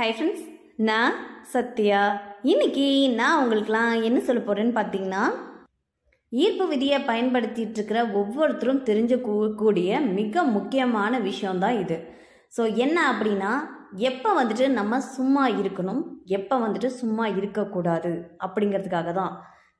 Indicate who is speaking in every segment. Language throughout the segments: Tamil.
Speaker 1: ஹாய் ஃப்ரெண்ட்ஸ் நான் சத்யா இன்னைக்கு நான் உங்களுக்குலாம் என்ன சொல்ல போகிறேன்னு பார்த்தீங்கன்னா ஈர்ப்பு விதியை பயன்படுத்திட்டு இருக்கிற ஒவ்வொருத்தரும் தெரிஞ்ச கூ- கூடிய மிக முக்கியமான விஷயம்தான் இது ஸோ என்ன அப்படின்னா எப்போ வந்துட்டு நம்ம சும்மா இருக்கணும் எப்போ வந்துட்டு சும்மா இருக்கக்கூடாது அப்படிங்கிறதுக்காக தான்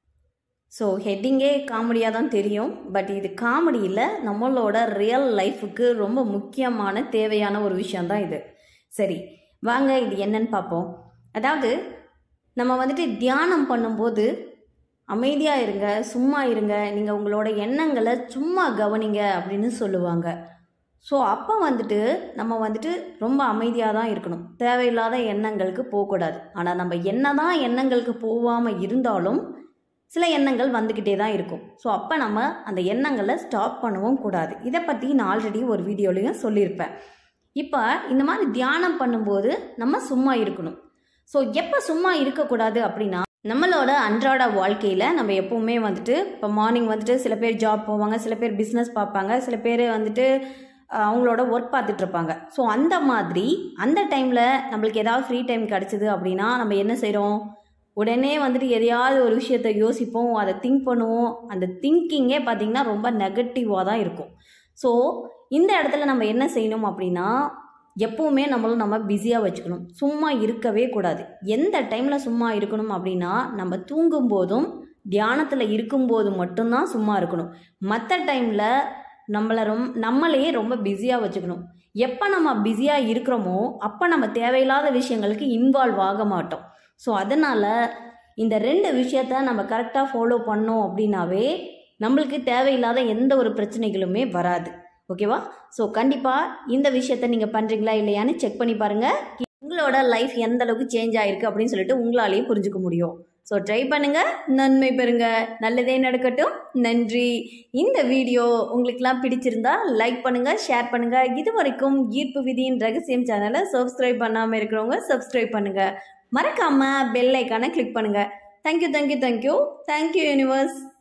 Speaker 1: ஸோ ஹெட்டிங்கே காமெடியாக தான் தெரியும் பட் இது காமெடி இல்லை நம்மளோட ரியல் லைஃபுக்கு ரொம்ப முக்கியமான தேவையான ஒரு விஷயம்தான் இது சரி வாங்க இது என்னன்னு பார்ப்போம் அதாவது நம்ம வந்துட்டு தியானம் பண்ணும்போது அமைதியாக இருங்க சும்மா இருங்க நீங்கள் உங்களோட எண்ணங்களை சும்மா கவனிங்க அப்படின்னு சொல்லுவாங்க ஸோ அப்போ வந்துட்டு நம்ம வந்துட்டு ரொம்ப அமைதியாக தான் இருக்கணும் தேவையில்லாத எண்ணங்களுக்கு போகக்கூடாது ஆனால் நம்ம என்னதான் எண்ணங்களுக்கு போகாமல் இருந்தாலும் சில எண்ணங்கள் வந்துக்கிட்டே தான் இருக்கும் ஸோ அப்போ நம்ம அந்த எண்ணங்களை ஸ்டாப் பண்ணவும் கூடாது இதை பற்றி நான் ஆல்ரெடி ஒரு வீடியோலையும் சொல்லியிருப்பேன் இப்போ இந்த மாதிரி தியானம் பண்ணும்போது நம்ம சும்மா இருக்கணும் ஸோ எப்போ சும்மா இருக்கக்கூடாது அப்படின்னா நம்மளோட அன்றாட வாழ்க்கையில் நம்ம எப்பவுமே வந்துட்டு இப்போ மார்னிங் வந்துட்டு சில பேர் ஜாப் போவாங்க சில பேர் பிஸ்னஸ் பார்ப்பாங்க சில பேர் வந்துட்டு அஹ், அவங்களோட ஒர்க் பார்த்துட்டு இருப்பாங்க ஸோ அந்த மாதிரி அந்த டைமில் நம்மளுக்கு ஏதாவது ஃப்ரீ டைம் கிடச்சிது அப்படின்னா நம்ம என்ன செய்கிறோம் உடனே வந்துட்டு எதையாவது ஒரு விஷயத்த யோசிப்போம் அதை திங்க் பண்ணுவோம் அந்த திங்கிங்கே பார்த்திங்கன்னா ரொம்ப நெகட்டிவாக தான் இருக்கும் ஸோ இந்த இடத்துல நம்ம என்ன செய்யணும் அப்படின்னா எப்பவுமே நம்மளும் நம்ம பிஸியாக வச்சுக்கணும் சும்மா இருக்கவே கூடாது எந்த டைமில் சும்மா இருக்கணும் அப்படின்னா நம்ம தூங்கும் போதும் தியானத்தில் இருக்கும்போது மட்டும்தான் சும்மா இருக்கணும் மற்ற டைமில் நம்மளை ரொம் நம்மளையே ரொம்ப பிஸியாக வச்சுக்கணும் எப்போ நம்ம பிஸியாக இருக்கிறோமோ அப்போ நம்ம தேவையில்லாத விஷயங்களுக்கு இன்வால்வ் ஆக மாட்டோம் ஸோ அதனால் இந்த ரெண்டு விஷயத்த நம்ம கரெக்டாக ஃபாலோ பண்ணோம் அப்படின்னாவே நம்மளுக்கு தேவையில்லாத எந்த ஒரு பிரச்சனைகளுமே வராது ஓகேவா ஸோ கண்டிப்பாக இந்த விஷயத்த நீங்கள் பண்ணுறீங்களா இல்லையான்னு செக் பண்ணி பாருங்கள் உங்களோட லைஃப் எந்த அளவுக்கு சேஞ்ச் ஆயிருக்கு அப்படின்னு சொல்லிட்டு உங்களாலேயே புரிஞ்சுக்க முடியும் ஸோ ட்ரை பண்ணுங்க நன்மை பெறுங்க நல்லதே நடக்கட்டும் நன்றி இந்த வீடியோ உங்களுக்குலாம் பிடிச்சிருந்தா லைக் பண்ணுங்க ஷேர் பண்ணுங்க இது வரைக்கும் ஈர்ப்பு விதியின் ரகசியம் சேனலை சப்ஸ்கிரைப் பண்ணாமல் இருக்கிறவங்க சப்ஸ்கிரைப் பண்ணுங்க மறக்காம பெல் ஐக்கானை கிளிக் பண்ணுங்க thank you thank you thank you thank you universe